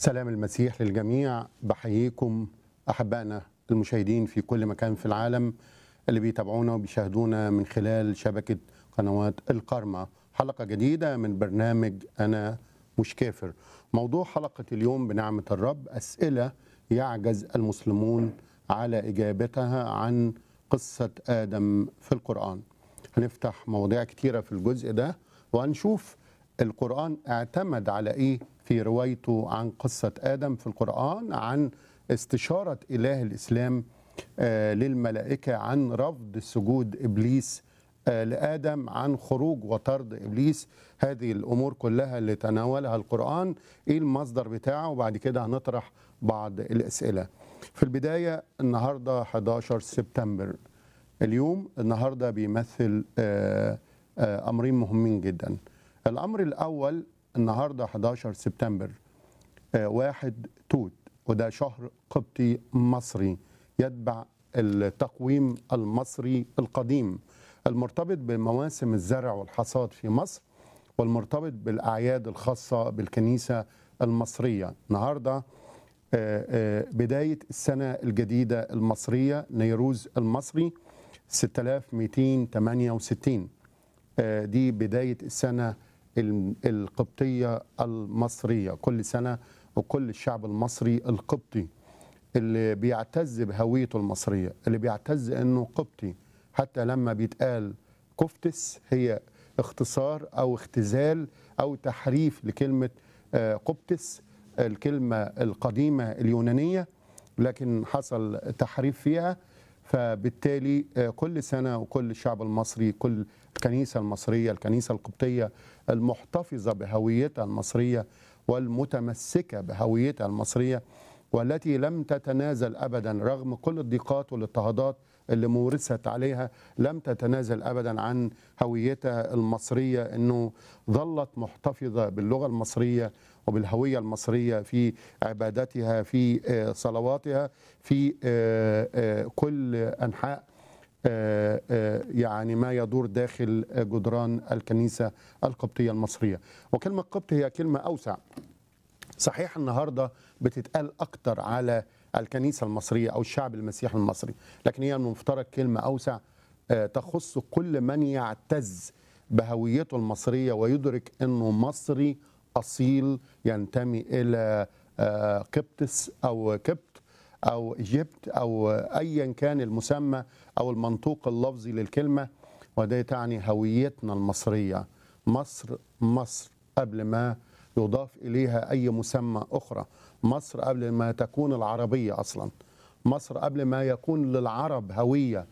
سلام المسيح للجميع بحييكم احبائنا المشاهدين في كل مكان في العالم اللي بيتابعونا وبيشاهدونا من خلال شبكه قنوات القرمه حلقه جديده من برنامج انا مش كافر موضوع حلقه اليوم بنعمه الرب اسئله يعجز المسلمون على اجابتها عن قصه ادم في القران هنفتح مواضيع كتيره في الجزء ده وهنشوف القرآن اعتمد على إيه في روايته عن قصة آدم في القرآن عن استشارة إله الإسلام آه، للملائكة عن رفض سجود إبليس آه، لآدم عن خروج وطرد إبليس هذه الأمور كلها اللي تناولها القرآن إيه المصدر بتاعه وبعد كده هنطرح بعض الأسئلة في البداية النهاردة 11 سبتمبر اليوم النهارده بيمثل آه، آه، امرين مهمين جدا الامر الاول النهارده 11 سبتمبر آه، واحد توت وده شهر قبطي مصري يتبع التقويم المصري القديم المرتبط بمواسم الزرع والحصاد في مصر والمرتبط بالاعياد الخاصه بالكنيسه المصريه النهارده آه، آه، بدايه السنه الجديده المصريه نيروز المصري 6268 آه، دي بداية السنة ال- القبطية المصرية كل سنة وكل الشعب المصري القبطي اللي بيعتز بهويته المصرية اللي بيعتز انه قبطي حتى لما بيتقال كفتس هي اختصار او اختزال او تحريف لكلمة آه، قبطس الكلمة القديمة اليونانية لكن حصل تحريف فيها فبالتالي آه، كل سنة وكل الشعب المصري كل الكنيسة المصرية الكنيسة القبطية المحتفظة بهويتها المصرية والمتمسكة بهويتها المصرية والتي لم تتنازل أبدا رغم كل الضيقات والاضطهادات اللي مورست عليها لم تتنازل أبدا عن هويتها المصرية أنه ظلت محتفظة باللغة المصرية وبالهوية المصرية في عبادتها في آه، صلواتها في آه، آه، كل أنحاء آه، آه، يعني ما يدور داخل جدران الكنيسة القبطية المصرية وكلمة قبط هي كلمة أوسع صحيح النهارده بتتقال اكتر على الكنيسه المصريه او الشعب المسيحي المصري لكن هي المفترض كلمه اوسع آه، تخص كل من يعتز بهويته المصريه ويدرك انه مصري اصيل ينتمي الى آه، قبطس او قبط او ايجيبت او ايا كان المسمى او المنطوق اللفظي للكلمه وده تعني هويتنا المصريه مصر مصر قبل ما يضاف اليها اي مسمى اخرى مصر قبل ما تكون العربيه اصلا مصر قبل ما يكون للعرب هويه